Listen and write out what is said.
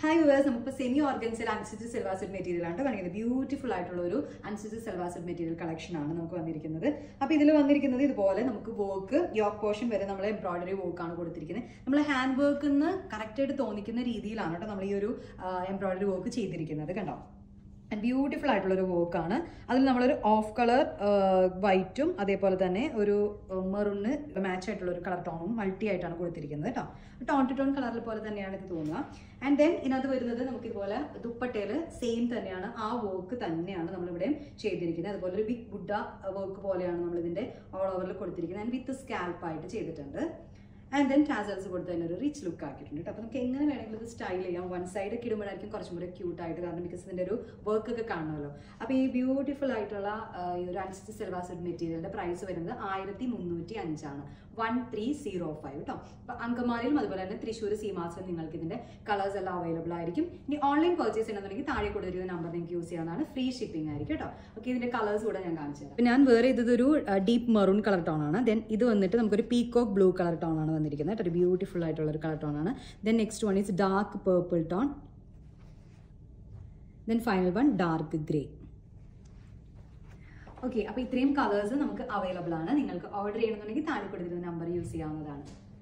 hi viewers നമുക്കിപ്പോൾ semi ഓർഗൻസിൽ അൻസിറ്റ് സെൽവാസിഡ് മെറ്റീരിയൽ ആണ് കാണിക്കുന്നത് ബ്യൂട്ടിഫുൾ ആയിട്ടുള്ള ഒരു അൻസിറ്റ് സെൽവാസിഡ് മെറ്റീരിയൽ കളക്ഷൻ ആണ് നമുക്ക് വന്നിരിക്കുന്നത് അപ്പോൾ ഇതിൽ വന്നിരിക്കുന്നത് ഇതുപോലെ നമുക്ക് വർക്ക് യോക്ക് പോർഷൻ വരെ നമ്മൾ എംബ്രോയിഡറി വർക്ക് ആണ് കൊടുത്തിരിക്കുന്നത് നമ്മൾ ഹാൻഡ് വർക്ക് എന്ന് കറക്റ്റായിട്ട് തോന്നിക്കുന്ന രീതിയിലാണ് കേട്ടോ നമ്മൾ ഈ ഒരു എംബ്രോയിഡറി വർക്ക് ചെയ്തിരിക്കുന്നത് കണ്ടോ ആൻഡ് ബ്യൂട്ടിഫുൾ ആയിട്ടുള്ള ഒരു വർക്കാണ് അതിൽ നമ്മളൊരു ഓഫ് കളർ വൈറ്റും അതേപോലെ തന്നെ ഒരു മെറൂണിന് മാച്ച് ആയിട്ടുള്ള ഒരു കളർ ടോണും മൾട്ടി ആയിട്ടാണ് കൊടുത്തിരിക്കുന്നത് കേട്ടോ ടോൺ ടു ടോൺ കളറിൽ പോലെ തന്നെയാണ് ഇത് തോന്നുക ആൻഡ് ദെൻ ഇതിനകത്ത് വരുന്നത് നമുക്ക് ഇതുപോലെ ദുപ്പട്ടയിൽ സെയിം തന്നെയാണ് ആ വർക്ക് തന്നെയാണ് നമ്മളിവിടെ ചെയ്തിരിക്കുന്നത് അതുപോലെ ഒരു ബിഗ് ബുഡ വർക്ക് പോലെയാണ് നമ്മൾ ഇതിന്റെ ഓൾ ഓവറിൽ കൊടുത്തിരിക്കുന്നത് ആൻഡ് വിത്ത് സ്കാൽപ്പ് ആയിട്ട് ചെയ്തിട്ടുണ്ട് ആൻഡ് ദെൻ ടാസൽസ് കൊടുത്ത് തന്നെ ഒരു റിച്ച് ലുക്ക് ആക്കിയിട്ടുണ്ട് കേട്ടോ അപ്പോൾ നമുക്ക് എങ്ങനെ വേണമെങ്കിലും ഇത് സ്റ്റൈൽ ചെയ്യാം വൺ സൈഡ് ഒക്കെ ഇടുമ്പോഴായിരിക്കും കുറച്ചും കൂടെ ക്യൂട്ട് ആയിട്ട് കാരണം ബിക്കോസ് ഇതിൻ്റെ ഒരു വർക്ക് ഒക്കെ കാണുമല്ലോ അപ്പോൾ ഈ ബ്യൂട്ടിഫുൾ ആയിട്ടുള്ള ആ, ഈ ഒരു അൻസിസ്റ്റ് സെൽവാസിഡ് മെറ്റീരിയലിന്റെ പ്രൈസ് വരുന്നത് ആയിരത്തി മുന്നൂറ്റി അഞ്ചാണ് വൺ ത്രീ സീറോ ഫൈവ് കേട്ടോ അപ്പോൾ അങ്കമാലിയിലും അതുപോലെ തന്നെ തൃശ്ശൂർ സീമാസിലും നിങ്ങൾക്ക് ഇതിന്റെ കളേഴ്സ് എല്ലാം അവൈലബിൾ ആയിരിക്കും ഇനി ഓൺലൈൻ പർച്ചേസ് ചെയ്യണമെന്നുണ്ടെങ്കിൽ താഴെ കൊടുത്തിരിക്കുന്ന നമ്പർ നിങ്ങൾക്ക് യൂസ് ചെയ്യാവുന്നതാണ് ഫ്രീ ഷിപ്പിംഗ് ആയിരിക്കും കേട്ടോ ഓക്കെ ഇതിന്റെ കളേഴ്സ് കൂടെ ഞാൻ കാണിച്ചു തരാം അപ്പോൾ ഞാൻ വേറെ ഇതൊരു ഡീപ്പ് മെറൂൺ കളർ ടോൺ ആണ് ദെൻ ഇത് വന്നിട്ട് നമുക്കൊരു പീകോക്ക് ബ്ലൂ കളർ ടോൺ ആണ് വന്നിരിക്കുന്നത് കേട്ടോ ഒരു ബ്യൂട്ടിഫുൾ ആയിട്ടുള്ള ഒരു കളർ ടോൺ ആണ് then next one is dark purple tone then final one dark grey okay അപ്പോൾ ഇത്രയും കളേഴ്സ് നമുക്ക് അവൈലബിൾ ആണ് നിങ്ങൾക്ക് ഓർഡർ ചെയ്യണമെന്നുണ്ടെങ്കിൽ താഴെ കൊടുത്തിരുന്ന നമ്പർ യൂസ് ചെയ്യാവുന്നതാണ്